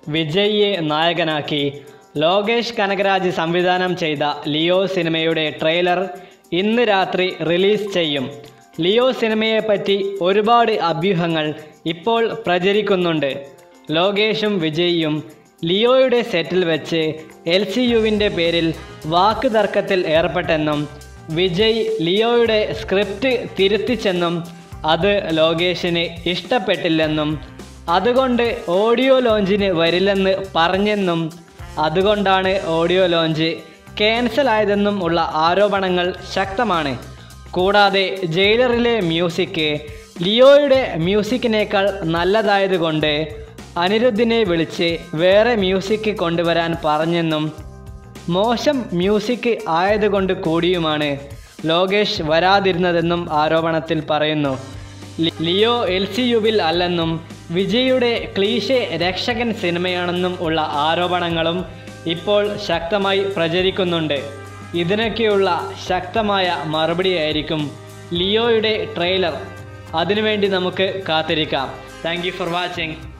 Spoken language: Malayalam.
വിജയിയെ നായകനാക്കി ലോകേഷ് കനകരാജ് സംവിധാനം ചെയ്ത ലിയോ സിനിമയുടെ ട്രെയിലർ ഇന്ന് രാത്രി റിലീസ് ചെയ്യും ലിയോ സിനിമയെപ്പറ്റി ഒരുപാട് അഭ്യൂഹങ്ങൾ ഇപ്പോൾ പ്രചരിക്കുന്നുണ്ട് ലോകേഷും വിജയിയും ലിയോയുടെ സെറ്റിൽ വെച്ച് എൽ സി യുവിൻ്റെ പേരിൽ വാക്ക് തർക്കത്തിൽ ഏർപ്പെട്ടെന്നും വിജയ് ലിയോയുടെ സ്ക്രിപ്റ്റ് തിരുത്തിച്ചെന്നും അത് ലോകേഷിന് ഇഷ്ടപ്പെട്ടില്ലെന്നും അതുകൊണ്ട് ഓഡിയോ ലോഞ്ചിന് വരില്ലെന്ന് പറഞ്ഞെന്നും അതുകൊണ്ടാണ് ഓഡിയോ ലോഞ്ച് ക്യാൻസൽ ആയതെന്നും ഉള്ള ആരോപണങ്ങൾ ശക്തമാണ് കൂടാതെ ജയിലറിലെ മ്യൂസിക് ലിയോയുടെ മ്യൂസിക്കിനേക്കാൾ നല്ലതായതുകൊണ്ട് അനിരുദ്ധിനെ വിളിച്ച് വേറെ മ്യൂസിക് കൊണ്ടുവരാൻ പറഞ്ഞെന്നും മോശം മ്യൂസിക് ആയതുകൊണ്ട് കൂടിയുമാണ് ലോകേഷ് വരാതിരുന്നതെന്നും ആരോപണത്തിൽ പറയുന്നു ലി- ലിയോ എൽ സി യുവിൽ അല്ലെന്നും വിജയുടെ ക്ലീശെ രക്ഷകൻ സിനിമയാണെന്നും ഉള്ള ആരോപണങ്ങളും ഇപ്പോൾ ശക്തമായി പ്രചരിക്കുന്നുണ്ട് ഇതിനൊക്കെയുള്ള ശക്തമായ മറുപടിയായിരിക്കും ലിയോയുടെ ട്രെയിലർ അതിനുവേണ്ടി നമുക്ക് കാത്തിരിക്കാം താങ്ക് യു ഫോർ വാച്ചിങ്